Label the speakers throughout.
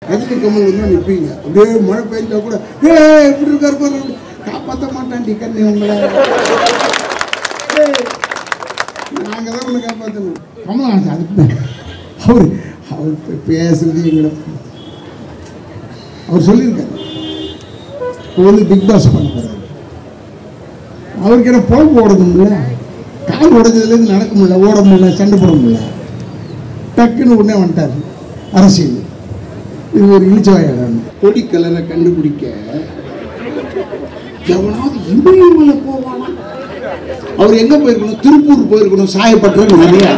Speaker 1: ரஜினி கமல் வந்து நிற்பீங்க அப்படியே மழை பெஞ்சா கூட ஏ எப்படி இருக்காரு பாரு காப்பாற்ற மாட்டான்டி கண்ணி உங்களை நாங்கள் தான் உன்னை காப்பாற்றணும் கமலஹாசன் அதுக்கு அவர் அவர் பே- பேசுறது எங்களை அவர் சொல்லியிருக்காரு இப்போ வந்து பிக் பாஸ் பண்ண போறாரு அவருக்கு என்ன பொழப்பு ஓடணும்ல கால் உடைஞ்சதுலேருந்து நடக்க முடியல ஓட முடியல சண்டை போட முடியல டக்குன்னு உடனே வந்துட்டார் அரசியல் இது ஒரு இழிச்சவாயிடம் கொடி கலரை கண்டுபிடிக்க எவனாவது இமயமலை போவானா அவர் எங்க போயிருக்கணும் திருப்பூர் போயிருக்கணும் சாயப்பட்டது நிறைய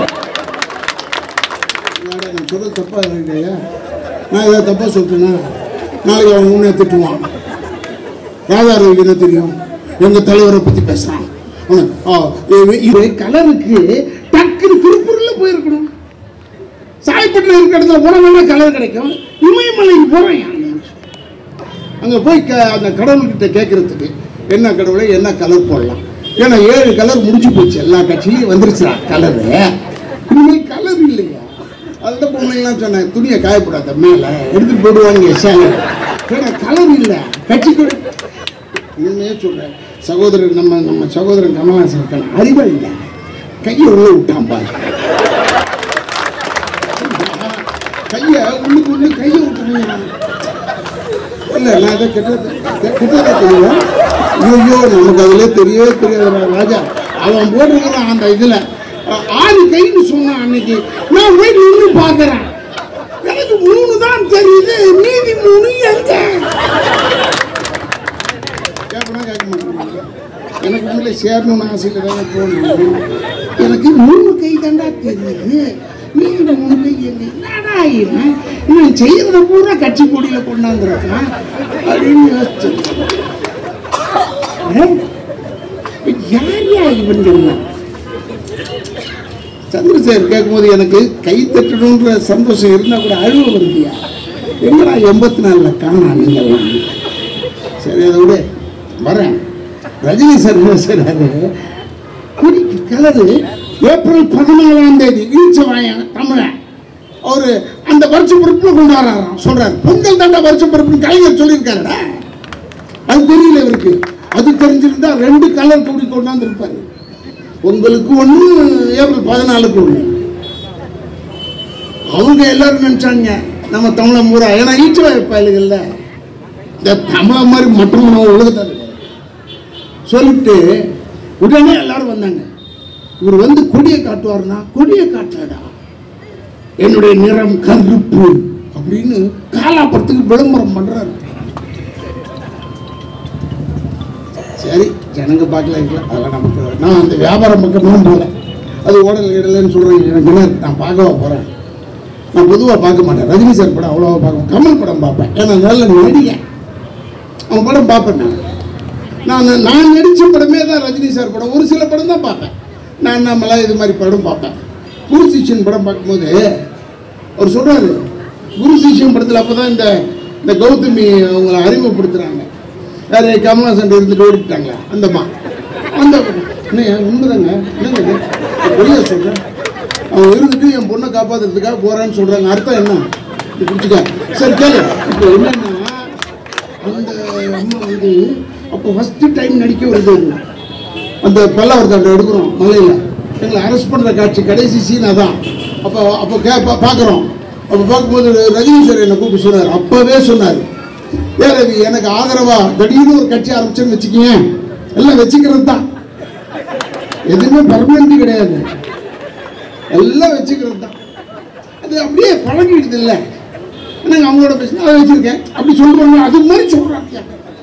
Speaker 1: என்னடா, நான் சொல்றது தப்பா இல்லையா நான் ஏதாவது தப்பா சொல்லிட்டேன்னா நாளைக்கு அவன் உன்னை திட்டுவான் ராதாரவிக்கு என்ன தெரியும் எங்க தலைவரை பத்தி பேசுறான் அவன், ஆ, இது- இது கலருக்கு டக்குன்னு திருப்பூர்ல போயிருக்கணும் சாயப்பட்டில் இருக்கிற இடத்துல போனா கலர் கிடைக்கும் இமயமலைக்கு போறேன் அங்க போய் க- அந்த கடவுள்கிட்ட கேட்கறதுக்கு என்ன கடவுளை என்ன கலர் போடலாம் ஏன்னா ஏழு கலர் முடிஞ்சு போச்சு எல்லா கட்சியிலையும் வந்துருச்சுடா கலரு இனிமேல் கலர் இல்லையா அந்த பொம்மைங்களாம் சொன்னேன் துணியை காயப்படாத மேல எடுத்துட்டு போடுவாங்க சேலை ஏன்னா கலர் இல்லை கட்சி கூட உண்மையே சொல்றேன் சகோதரர் நம்ம நம்ம சகோதரன் கமலஹாசன் இருக்கான அறிவா இல்லை கையை உள்ள விட்டான் பாரு கையை உள்ளுக்கு உள்ள கையை விட்டுருங்க இல்ல நான் அதை கெட்டது கெட்டதா தெரியும் ஐயோ நமக்கு அதுல தெரியவே தெரியாது ராஜா அவன் போட்டிருக்கிறான் அந்த இதுல அஹ், ஆறு கைன்னு சொன்னான் அன்னைக்கு நான் போய் நின்று பார்க்கறேன் எனக்கு மூணு தான் தெரியுது மீதி மூணு எங்க கேட்கணும் கேட்க மாட்டேங்க எனக்கு உண்மையில சேரணும்னு ஆசையில் தான் போகணும் எனக்கு மூணு கை தாண்டா தெரியுது மீதி மூணு கை எங்க என்னடா இவன் இவன் செய்யறத பூரா கட்சி கொடியில கொண்டாந்துருக்கான் அப்படின்னு யோசிச்சு யார் யா இவன் சொன்னான் சந்திரசேகர் கேட்கும்போது எனக்கு கை தட்டணுன்ற சந்தோஷம் இருந்தா கூட அழுவ வருதியா எங்கடா எண்பத்தி நாலுல காணா நீங்கள்லாம் சரி அதை விட வரேன் ரஜினி சார் என்ன செய்றாரு குடி கலரு ஏப்ரல் பதினாலாம் தேதி ஈச்சவாயன் தமிழன் அவரு அந்த வருஷ பொறுப்புல கொண்டாடுறாராம் சொல்றாரு பொங்கல் தாண்டா வருஷ பொறுப்புன்னு கலைஞர் சொல்லியிருக்காருடா அது தெரியல இவருக்கு அது தெரிஞ்சிருந்தா ரெண்டு கலர் கூடி கொண்டாந்து இருப்பாரு உங்களுக்கு ஒண்ணு ஏப்ரல் பதினாலுக்கு ஒண்ணு அவங்க எல்லாரும் நினைச்சாங்க நம்ம தமிழன் பூரா ஏன்னா ஈச்சவாய பயலுகள்ல இந்த தமிழ மாதிரி மட்டும் நம்ம உலகத்தில் சொல்லிட்டு உடனே எல்லாரும் வந்தாங்க இவர் வந்து கொடியை காட்டுவார்னா கொடியை காட்டலடா என்னுடைய நிறம் கருப்பு அப்படின்னு காலாப்படத்துக்கு விளம்பரம் பண்றாரு சரி ஜனங்க பார்க்கல இருக்கலாம் அதெல்லாம் நமக்கு நான் அந்த வியாபாரம் பக்கமும் போகல அது ஓடல் இடலன்னு சொல்றேன் எனக்கு என்ன இருக்கு? நான் பார்க்கவா போறேன் நான் பொதுவாக பார்க்க மாட்டேன் ரஜினி சார் படம் அவ்வளோவா பார்க்க கமல் படம் பார்ப்பேன் ஏன்னா நல்ல நடிகன் அவன் படம் பார்ப்பேன் நான் நான் நான் நடித்த படமே தான் ரஜினி சார் படம் ஒரு சில படம் தான் பார்ப்பேன் நான் நம்மளாம் இது மாதிரி படம் பார்ப்பேன் குரு சிஷ்யன் படம் பார்க்கும்போது அவர் சொல்றாரு குரு சிஷ்யன் படத்தில் அப்போ தான் இந்த இந்த கௌதமி அவங்கள அறிமுகப்படுத்துகிறாங்க வேற கமலஹாசன் இருந்துட்டு ஓடிட்டாங்களா அந்தம்மா அந்த என்ன உண்மைதாங்க என்னங்க இது? வெளியே சொல்கிறேன் அவன் இருந்துட்டு என் பொண்ணை காப்பாற்றுறதுக்காக போகிறான்னு சொல்கிறாங்க அர்த்தம் என்ன இது பிடிச்சிக்க சரி கேளு இப்போ என்னன்னா அந்த அம்மா வந்து அப்போ ஃபஸ்ட்டு டைம் நடிக்க வருது அது. அந்த பல்லாவரத்தை எடுக்கிறோம் மலையில் எங்களை அரெஸ்ட் பண்ணுற காட்சி கடைசி சீன் அதான் அப்போ அப்போ கே பா- பார்க்குறோம் அப்போ பார்க்கும்போது ரஜினி சார் என்னை கூப்பிட்டு சொன்னார் அப்போவே சொன்னார் ஏ ரவி எனக்கு ஆதரவா திடீர்னு ஒரு கட்சி ஆரம்பிச்சேன்னு வச்சுக்கிங்க எல்லாம் வச்சுக்கிறது தான் எதுவுமே பர்மனண்ட் கிடையாது எல்லாம் வச்சுக்கிறது தான் அது அப்படியே பழகிடுது இல்லை எனக்கு அவங்களோட பேசினா அதை வச்சிருக்கேன் அப்படி சொல்லுவாங்க அது மாதிரி சொல்றாங்க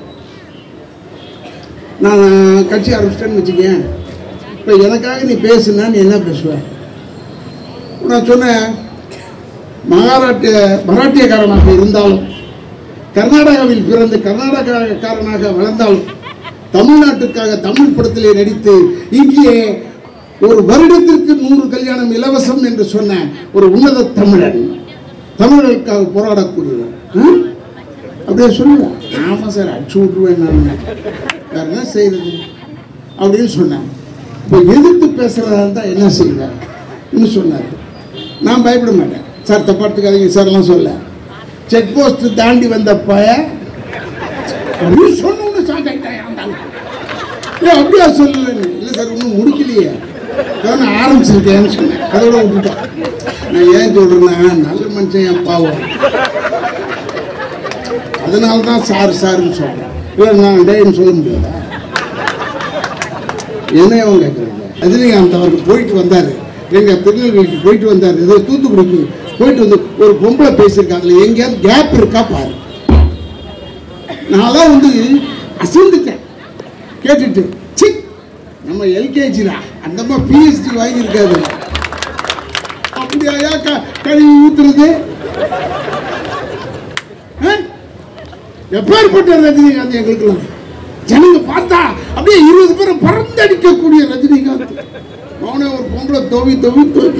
Speaker 1: நான் கட்சி ஆரம்பிச்சிட்டேன்னு வச்சுக்கேன் இப்போ எனக்காக நீ பேசுனா நீ என்ன பேசுவ நான் சொன்னேன் மகாராட்டிய மராட்டியக்காரனாக இருந்தாலும் கர்நாடகாவில் பிறந்து கர்நாடகாக்காரனாக வளர்ந்தாலும் தமிழ்நாட்டுக்காக தமிழ் படத்திலே நடித்து இங்கே ஒரு வருடத்திற்கு நூறு கல்யாணம் இலவசம் என்று சொன்ன ஒரு உன்னத தமிழன் தமிழர்களுக்காக போராடக்கூடியவர் ஆ? அப்படியே சொல்லுவேன் ஆமாம் சார் அடிச்சு விட்ருவேன் நான் வேற என்ன செய்யறது அப்படின்னு சொன்னேன் இப்போ எதிர்த்து பேசுறதா இருந்தால் என்ன செய்வேன் இன்னும் சொன்னார் நான் பயப்பட மாட்டேன் சார் தப்பா எடுத்துக்காதீங்க சார்லாம் சொல்ல செக் போஸ்ட் தாண்டி வந்த பய அப்படி சொன்னு ஷாக் ஆகிட்டான் ஏ அப்படியா சொல்லல இல்லை சார் இன்னும் முடிக்கலையே நான் ஆரம்பிச்சிருக்கேன்னு சொன்னேன் அதோட விட்டுட்டோம் நான் ஏன் சொல்றேன்னா நல்ல மனுஷன் என் பாவம் அதனால தான் சார் சார்னு சொல்றேன் இல்லை நான் டேன்னு சொல்ல முடியாதா என்ன அவன் கேட்குறாங்க ரஜினிகாந்த் அவருக்கு போயிட்டு வந்தார் எங்க திருநெல்வேலிக்கு போயிட்டு வந்தார் ஏதோ தூத்துக்குடிக்கு போயிட்டு வந்து ஒரு பொம்பளை பேசியிருக்காங்களே எங்கேயாவது கேப் இருக்கா பாரு நான்லாம் வந்து அசந்துட்டேன் கேட்டுட்டு சி நம்ம எல்கேஜிடா அந்த அம்மா பிஹெச்டி வாங்கியிருக்காது அப்படியா க கழுவி ஊத்துறது ஆ? எப்பேற்பட்ட ரஜினிகாந்த் எங்களுக்குலாம் ஜனங்க பார்த்தா அப்படியே இருபது பேரை பறந்தடிக்கக்கூடிய ரஜினிகாந்த் அவனே ஒரு பொம்பளை தோவி தோவி தோவி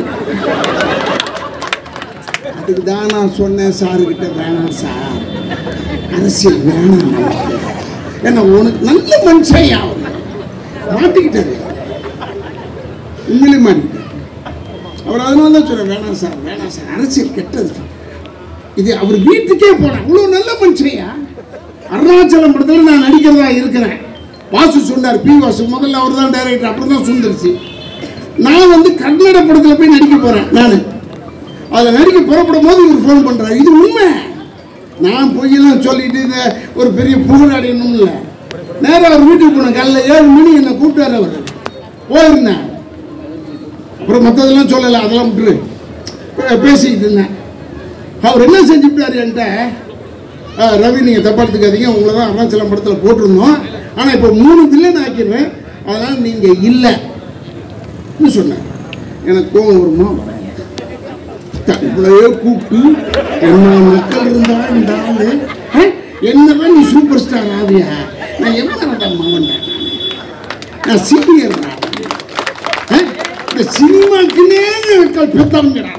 Speaker 1: அதுக்கு தான் நான் சொன்னேன் சாருக்கிட்ட வேணாம் சார் அரசியல் வேணாம் நமக்கு ஏன்னா உனக்கு நல்ல மனுஷன் அவர் மாட்டிக்கிட்டாரு உண்மையிலே மாட்டிக்கிட்டாரு அவர் அதனால தான் சொல்றேன் வேணாம் சார் வேணாம் சார் அரசியல் கெட்டது இது அவர் வீட்டுக்கே போனேன் இவ்வளோ நல்ல மனுஷன்யா அருணாச்சலம் படத்தில் நான் நடிக்கிறதா இருக்கிறேன் வாசு சொன்னார் பி வாசு முதல்ல அவர் தான் டைரக்டர் அப்புறம் தான் சுந்தரிச்சு நான் வந்து கன்னட படத்தில் போய் நடிக்க போகிறேன் நான் அதில் நடிக்க புறப்படும் போது இவர் ஃபோன் பண்ணுறாரு இது உண்மை நான் பொய்யெல்லாம் சொல்லிட்டு இந்த ஒரு பெரிய புகழ் அடையணும் இல்லை நேராக அவர் வீட்டுக்கு போனேன் காலைல ஏழு மணி என்னை கூப்பிட்டாரு அவர் போயிருந்தேன் அப்புறம் மற்றதெல்லாம் சொல்லலை அதெல்லாம் விட்டுரு பே- பேசிக்கிட்டு இருந்தேன் அவர் என்ன செஞ்சுட்டாரு என்கிட்ட "ஆ, ரவி நீங்கள் தப்பா எடுத்துக்காதீங்க உங்களை தான் அருணாச்சலம் படத்தில் போட்டிருந்தோம் ஆனால் இப்போ மூணு வில்லன் ஆக்கிடுவேன் அதனால் நீங்கள் இல்லைன்னு சொன்னேன் எனக்கு கோபம் வருமா தங்களையே கூப்பிட்டு என்ன மக்கள் இருந்தா இந்த ஆளு ஆ? என்னதான் நீ சூப்பர் ஸ்டார் ஆவியா நான் எவ்வளோ மகன் நான் சீனியர் இந்த சினிமாக்குனே மக்கள் பெத்தவங்கிறான்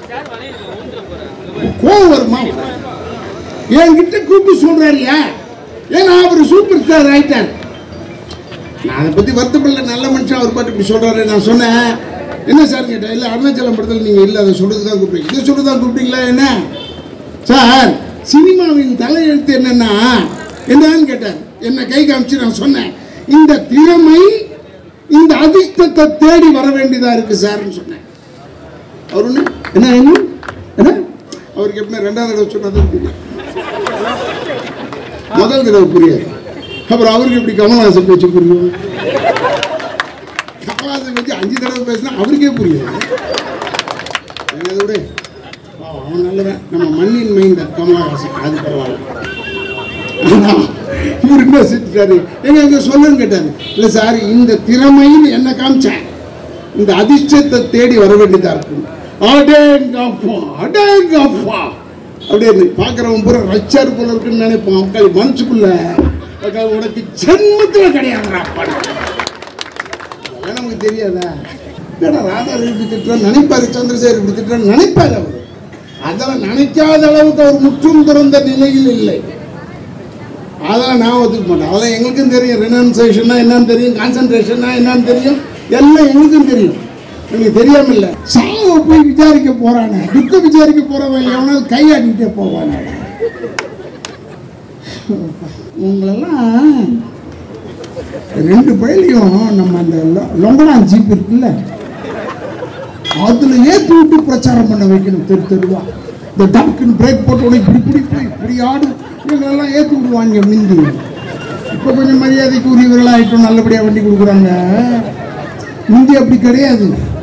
Speaker 1: கோவம் வருமா என்கிட்ட கூப்பிட்டு சொல்றாருயா ஏன்னா அவர் சூப்பர் ஸ்டார் ஆயிட்டார் நான் அதை பத்தி வருத்தப்படல நல்ல மனுஷன் அவர் பாட்டு இப்படி சொல்றாரு நான் சொன்னேன் என்ன சார் கேட்டேன் இல்லை அருணாச்சலம் படத்தில் நீங்க இல்லை அதை சொல்றது தான் கூப்பிட்டீங்க இதை சொல்றது தான் கூப்பிட்டீங்களா என்ன சார் சினிமாவின் தலையெழுத்து என்னன்னா என்னன்னு கேட்டார் என்ன கை காமிச்சு நான் சொன்னேன் இந்த திறமை இந்த அதிர்ஷ்டத்தை தேடி வர வேண்டியதா இருக்கு சார்னு சொன்னேன் அவர் ஒண்ணு, என்ன என்ன என்ன அவருக்கு எப்பவுமே ரெண்டாவது தடவை சொன்னது புரியும் முதல் தடவை புரியாது அப்புறம் அவருக்கு எப்படி கமல்ஹாசன் பேச்சு புரியும் கமல்ஹாசன் பேச்சு அஞ்சு தடவை பேசினா அவருக்கே புரியாது என்னதை விட பாவம், அவன் நல்லவன் நம்ம மண்ணின் மைந்த கமலஹாசன் அது பரவாயில்ல ஆனா, இவர் என்ன செஞ்சுட்டாரு எங்க எங்க சொல்லுன்னு கேட்டாரு இல்ல சார் இந்த திறமைன்னு என்ன காமிச்சேன் இந்த அதிர்ஷ்டத்தை தேடி வர வேண்டியதா இருக்கும் அடேங்கப்பா அடேங்கப்பா அப்படியே பார்க்குறவன் பூரா ரச்சார் போல இருக்குன்னு நினைப்பான் மக்கள் மனசுக்குள்ள மக்கள் உனக்கு ஜென்மத்தில் கிடையாதுடா படம் அதெல்லாம் நமக்கு தெரியாதா என்னடா ராதா இப்படி திட்டுறான் நினைப்பாரு சந்திரசேகர் இப்படி திட்டுறான்னு நினைப்பாரு அவர் அதெல்லாம் நினைக்காத அளவுக்கு அவர் முற்றும் துறந்த நிலையில் இல்லை அதெல்லாம் நான் ஒத்துக்க மாட்டேன் அதெல்லாம் எங்களுக்கும் தெரியும் ரினன்சேஷன்னா என்னன்னு தெரியும் கான்சன்ட்ரேஷன்னா என்னன்னு தெரியும் எல்லாம் எங்களுக்கும் தெரியும் எனக்கு தெரியாம இல்லை சாவை போய் விசாரிக்க போறானே துக்க விசாரிக்க போறவன் எவனாவது கையாட்டிக்கிட்டே போவானே உங்களெல்லாம் ரெண்டு பயிலையும் நம்ம அந்த லொ- லொங்கடான் ஜீப் இருக்குல்ல அதுல ஏத்தி விட்டு பிரச்சாரம் பண்ண வைக்கணும் தெரு தெருவா இந்த டம்க்குன்னு பிரேக் போட்ட உடனே இப்படி இப்படி போய் இப்படி ஆடும் இவங்களெல்லாம் ஏற்றி விடுவாங்க மிந்தி இப்போ கொஞ்சம் மரியாதைக்கு உரியவர்களாக ஆயிட்டோம் நல்லபடியாக வண்டி கொடுக்குறாங்க முந்தி அப்படி கிடையாது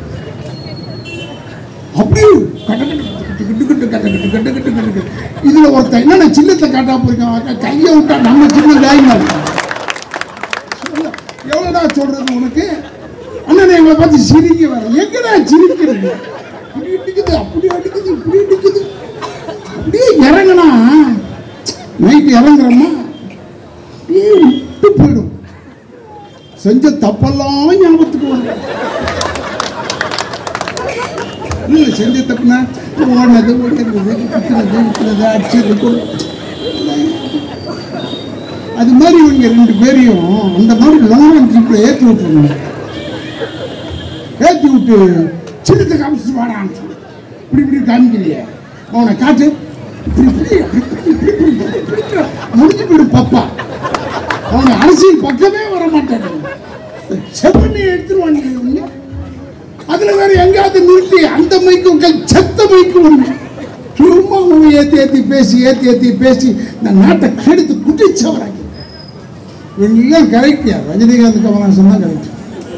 Speaker 1: அப்படியே கட்ட கட்டு கட்டு கட்டு கட்ட கட்டு கட்டு கட்டு கட்டு கட்டு இதுல ஒருத்தன் என்னென்ன சின்னத்தை காட்டா போயிருக்கான் கையை விட்டா நம்ம சின்ன காயமா சொல்ல எவ்வளோடா சொல்றது உனக்கு அண்ணன் எங்களை பார்த்து சிரிக்க வர எங்கடா சிரிக்கிறது இப்படி அடிக்குது அப்படி அடிக்குது இப்படி அடிக்குது அப்படியே இறங்கினா நைட்டு இறங்குறோமா அப்படியே விட்டு போயிடும் செஞ்ச தப்பெல்லாம் ஞாபகத்துக்கு வரும் இல்லை செஞ்ச தப்புனா ஓடினது ஓடினது குத்துனது குத்துனது அடிச்சது கொடு அது மாதிரி இவங்க ரெண்டு பேரையும் அந்த மாதிரி லாங் ஜீப்பில் ஏற்றி விட்டுருங்க ஏற்றி விட்டு சின்னத்தை காமிச்சு வாடான்னு சொல்லு. இப்படி இப்படி காமிக்கிறியே அவனை காட்டு இப்படி, இப்படி, இப்படி, இப்படி, இப்படி, இப்படி, முடிஞ்சு போயிடும் பப்பா அவனை அரசியல் பக்கமே வர மாட்டாங்க செப்பண்ணி எடுத்துருவாங்க அதுல வேற எங்கேயாவது நிறுத்தி அந்த மைக்கு உட்காந்து செத்த மைக்கு ஒண்ணு சும்மா அவன் ஏத்தி ஏத்தி பேசி ஏத்தி ஏத்தி பேசி இந்த நாட்டை கெடுத்து குட்டிச்சவராங்க எல்லாம் கரெக்டியா ரஜினிகாந்த் கமல்ஹாசன் தான் கரெக்ட்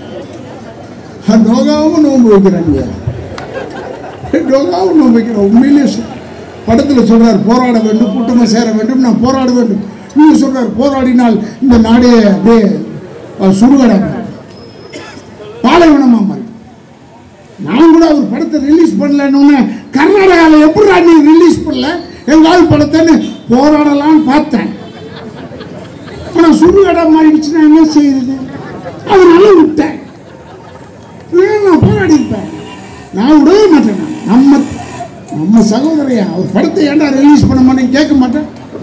Speaker 1: நோகாவும் நோன்பு வைக்கிறாங்க நோகாவும் நோன்பு வைக்கிறேன் உண்மையிலேயே சொல்- படத்துல சொல்றார் போராட வேண்டும் கூட்டமா சேர வேண்டும் நான் போராட வேண்டும் நீங்க சொல்றார் போராடினால் இந்த நாடே அப்படியே அஹ், சுடுகாடாக பாலைவனமா மாறி நான் கூட அவர் படத்தை ரிலீஸ் பண்ணலன்னு கர்நாடகாவில் எப்படி நீ ரிலீஸ் பண்ணல எங்காவது படத்தைன்னு போராடலாம்னு பார்த்தேன் ஆனா சுடுகாடா மாறிடுச்சுன்னா என்ன செய்யுது அதனால விட்டேன் இல்லைன்னா நான் போராடி இருப்பேன் நான் விடவே மாட்டேன் நான். நம்ம நம்ம சகோதரையா அவர் படத்தை ஏன்டா ரிலீஸ் பண்ண மாட்டேன்னு கேட்க மாட்டேன்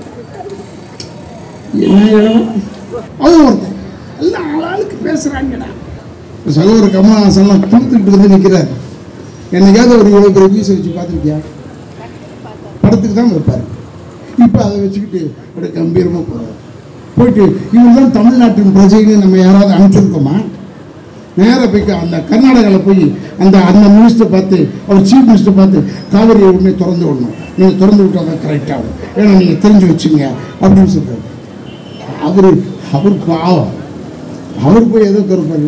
Speaker 1: என்ன இடம் அவன் ஒருத்தன் எல்லாம் ஆளாளுக்கு பேசுறாங்கடா சகோதர கமலஹாசன்லாம் துளுத்துக்கிட்டு வந்து நிற்கிறார் என்னைக்காவது ஒரு இவ்வளோ பெரிய மீசை வச்சு பார்த்துருக்கியா படத்துக்கு தான் வைப்பார் இப்போ அதை வச்சுக்கிட்டு அப்படியே கம்பீரமாக போகிறார் போயிட்டு இவங்க தான் தமிழ்நாட்டின் பிரஜைன்னு நம்ம யாராவது அனுப்பிச்சிருக்கோமா நேராக போய் க- அந்த கர்நாடகாவில் போய் அந்த அந்த மினிஸ்டர் பார்த்து அவர் சீஃப் மினிஸ்டர் பார்த்து காவிரியை உடனே திறந்து விடணும் நீங்கள் திறந்து விட்டால் தான் கரெக்டாகும் ஏன்னா நீங்கள் தெரிஞ்சு வச்சுங்க அப்படின்னு சொல்கிறார் அவர் அவர் பாவம் அவர் போய் எதோ திறப்பாரு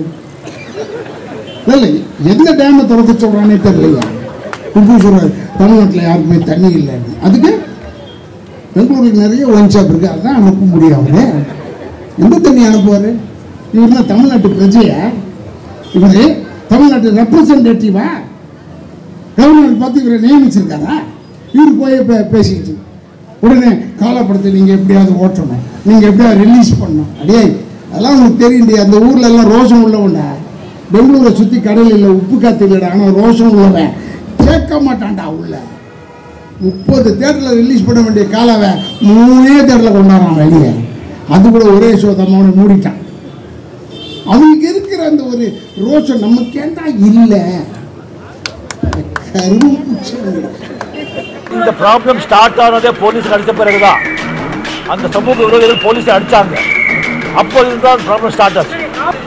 Speaker 1: இல்லை எந்த டேமை திறக்க சொல்கிறானே தெரியலையா இப்படி சொல்கிறார் தமிழ்நாட்டில் யாருக்குமே தண்ணி இல்லைன்னு அதுக்கு பெங்களூருக்கு நிறைய ஒயின் ஷாப் இருக்கு அதான் அனுப்ப முடியும் அவரு எந்த தண்ணி அனுப்புவார் இவர் தான் தமிழ்நாட்டு பிரஜையா இவரு தமிழ்நாட்டு ரெப்ரசன்டேட்டிவா கவர்னர் பார்த்து இவரை நியமிச்சிருக்காரா இவர் போய் பே பேசிக்கிட்டு உடனே காலப்படத்தை நீங்கள் எப்படியாவது ஓட்டணும் நீங்கள் எப்படியாவது ரிலீஸ் பண்ணணும் அடே அதெல்லாம் உங்களுக்கு தெரியும்டி அந்த ஊர்ல எல்லாம் ரோஷம் உள்ளவன்டா பெங்களூரை சுற்றி கடல் இல்லை உப்பு காத்து இல்லைடா ஆனால் ரோஷம் உள்ளவன் கேட்க மாட்டான்டா உள்ள முப்பது தேட்டரில் ரிலீஸ் பண்ண வேண்டிய காலாவை மூணே தேட்டரில் கொண்டாடுறான் வெளியே அது கூட ஒரே ஷோ தான் அவனை மூடிட்டான் அவனுக்கு இருக்கிற அந்த ஒரு ரோஷம் நமக்கு ஏன்டா இல்லை கரும்பு
Speaker 2: இந்த ப்ராப்ளம் ஸ்டார்ட் ஆனதே போலீஸ் அடித்த பிறகுதான் அந்த சமூக விரோதிகள் போலீஸை அடிச்சாங்க அப்போ இருந்தால் ப்ராப்ளம் ஸ்டார்ட் ஆச்சு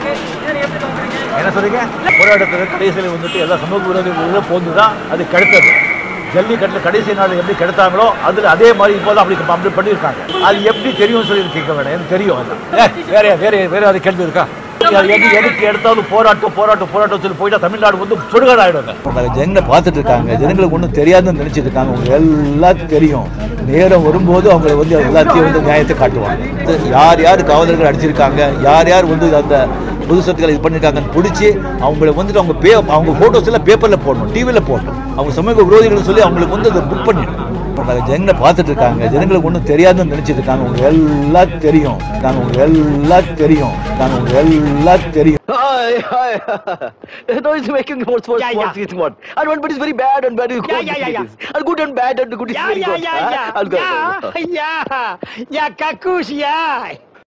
Speaker 2: என்ன சொல்றீங்க போராட்டத்தில் கடைசியில் வந்துட்டு எல்லா சமூக விரோதிகளும் போந்து தான் அது கிடைத்தது ஜல்லிக்கட்டில் கடைசி நாள் எப்படி கிடைத்தாங்களோ அதில் அதே மாதிரி இப்போ தான் அப்படி அப்படி பண்ணியிருக்காங்க அது எப்படி தெரியும் சொல்லி கேட்க வேண்டாம் எனக்கு தெரியும் அதான் ஏ, வேற வேற வேற அது கேள்வி இருக்கா அது எது எதுக்கு எடுத்தாலும் போராட்டம் போராட்டம் போராட்டம் சொல்லி போயிட்டா தமிழ்நாடு வந்து சுடுகாடு ஆயிடுங்க ஜனங்களை பார்த்துட்டு இருக்காங்க ஜனங்களுக்கு ஒன்றும் தெரியாதுன்னு நினைச்சிட்டு இருக்காங்க உங்களுக்கு எல்லாத்தையும் தெரியும் நேரம் வரும்போது அவங்க வந்து எல்லாத்தையும் வந்து நியாயத்தை காட்டுவாங்க இது யார் யார் காவலர்கள் அடிச்சிருக்காங்க யார் யார் வந்து அந்த பொது சொத்துக்களை இது பண்ணியிருக்காங்கன்னு பிடிச்சி அவங்களை வந்துட்டு அவங்க பே அவங்க ஃபோட்டோஸ் எல்லாம் பேப்பரில் போடணும் டிவியில் போடணும் அவங்க சமூக விரோதிகள் சொல்லி அவங்களுக்கு வந்து அதை புக் பண்ணிடணும் ஜனங்களை பார்த்துட்டு இருக்காங்க ஜனங்களுக்கு ஒன்றும் தெரியாதுன்னு நினைச்சிட்டு இருக்காங்க உங்களுக்கு எல்லாத்தையும் தெரியும் நாங்க உங்களுக்கு எல்லாத்தையும் தெரியும் நாங்க உங்களுக்கு எல்லாத்தையும் தெரியும்
Speaker 3: Hi, hi. no, it's making sports, sports,
Speaker 4: Yeah,
Speaker 3: sports,
Speaker 4: yeah.
Speaker 3: it's what. And one bit is very bad and bad is good.
Speaker 4: Yeah, yeah, yeah,
Speaker 3: it is. And good and bad and good is
Speaker 4: Yeah,
Speaker 3: very
Speaker 4: yeah,
Speaker 3: good.
Speaker 4: yeah,
Speaker 3: huh?
Speaker 4: yeah.
Speaker 3: And good.
Speaker 4: Yeah, yeah. Yeah, kakush, yeah.